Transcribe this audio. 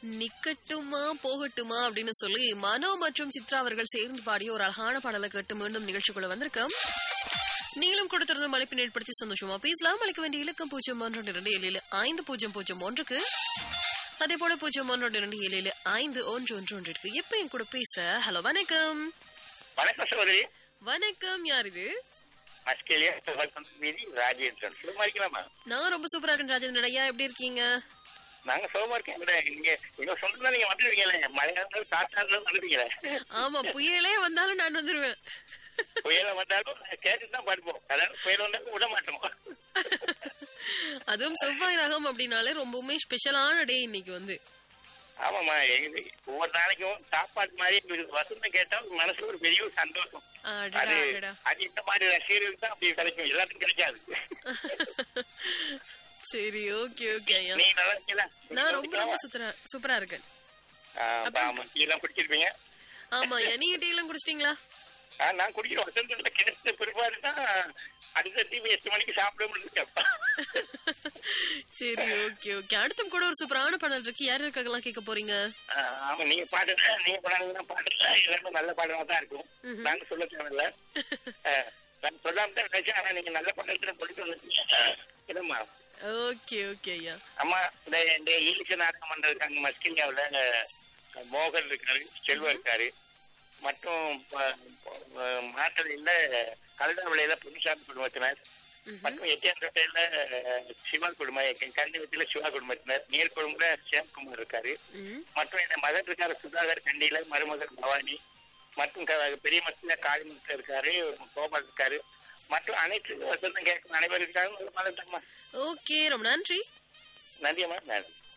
நிக்கட்டுமா போகட்டுமா அப்படின்னு சொல்லி மனோ மற்றும் சித்ரா அவர்கள் சேர்ந்து பாடிய ஒரு அழகான பாடலை கேட்டு மீண்டும் நிகழ்ச்சிக்குள்ள வந்திருக்கோம் நீங்களும் கொடுத்திருந்த மலைப்பின் ஏற்படுத்தி சந்தோஷமா பேசலாம் அளிக்க வேண்டிய இலக்கம் பூஜ்ஜியம் ஒன்று இரண்டு ஏழு ஐந்து பூஜ்ஜியம் பூஜ்ஜியம் ஒன்றுக்கு அதே போல பூஜ்ஜியம் ஒன்று இரண்டு ஏழு ஐந்து ஒன்று ஒன்று ஒன்று இருக்கு எப்ப என் கூட பேச ஹலோ வணக்கம் வணக்கம் சகோதரி வணக்கம் யார் இது ஆஸ்திரேலியா வீதி ராஜேந்திரன் சுகமா இருக்கலாமா நான் ரொம்ப சூப்பரா இருக்கேன் ராஜேந்திரன் ஐயா எப்படி இருக்கீங்க நாங்க சுகமா இருக்கேன் இங்க நீங்க எங்க சொந்தம் நீங்க வந்துருவீங்களே மழையா இருந்தாலும் காற்றா இருந்தாலும் வந்துருவீங்களே ஆமா புயலே வந்தாலும் நான் வந்துருவேன் புயல வந்தாலும் கேட்டு தான் படுப்போம் அதாவது புயல் வந்தாலும் விட மாட்டோம் அதுவும் செவ்வாய் ரகம் அப்படின்னாலே ரொம்பவுமே ஸ்பெஷலான டே இன்னைக்கு வந்து ஆமாமா எங்க ஒவ்வொரு நாளைக்கும் சாப்பாடு மாதிரி எங்களுக்கு வசந்தம் கேட்டா மனசு ஒரு பெரிய ஒரு சந்தோஷம் அடடா, அது அடடா. அது இந்த மாதிரி ரசிகர்களுக்கு தான் அப்படி கிடைக்கும் எல்லாத்துக்கும் கிடைக்காது சரி ஓகே ஓகே ஐயா நீங்க நல்லா இருக்கீங்களா நான் ரொம்ப ரொம்ப சுத்தரா சூப்பரா இருக்கேன் ஆமா டீ எல்லாம் குடிச்சிருப்பீங்க ஆமா ஐயா நீங்க டீ எல்லாம் குடிச்சிட்டீங்களா ஆ, நான் குடிக்கிற வசந்தத்துல கிடைச்ச பிற்பாடு தான் அடுத்த டிவி எட்டு மணிக்கு சாப்பிட முடியும் சரி ஓகே ஓகே அடுத்தும் கூட ஒரு சூப்பரான பாடல் இருக்கு யார் இருக்காங்கலாம் கேட்க போறீங்க ஆமா நீங்க பாடுற நீங்க பாடுறதுலாம் பாடுற எல்லாமே நல்ல பாடமா தான் இருக்கும் நாங்க சொல்ல தேவையில்ல ஆ, நான் சொல்லாம தான் நினைச்சேன் ஆனா நீங்க நல்ல பாடத்துல சொல்லிட்டு வந்துட்டீங்க என்னம்மா ஓகே ஓகே ஐயா அம்மா இந்த இந்த ஈலிச நாடகம் பண்றதுக்காங்க மஸ்கிலியாவுல மோகன் இருக்காரு செல்வம் இருக்காரு மற்றும் மாத்தலையில கல்தாவிலையில புதுசாமி குடும்பத்தினர் மற்றும் எட்டியாந்தோட்டையில சிவா குடும்பம் கண்டிவத்தில சிவா குடும்பத்தினர் நீர்கொழும்புல சிவகுமார் இருக்காரு ம் மற்றும் இந்த மகன் இருக்காரு சுதாகர் கண்டியில மருமகன் பவானி மற்றும் க- பெரிய மத்தியில காளிமுத்து இருக்காரு கோபால் இருக்காரு மற்றும் அனைத்து வசந்தம் கேட்கும் அனைவரும் இருக்காங்க நல்ல பாடல் தாங்கம்மா. ஓகே ரொம்ப நன்றி நன்றியம்மா நன்றி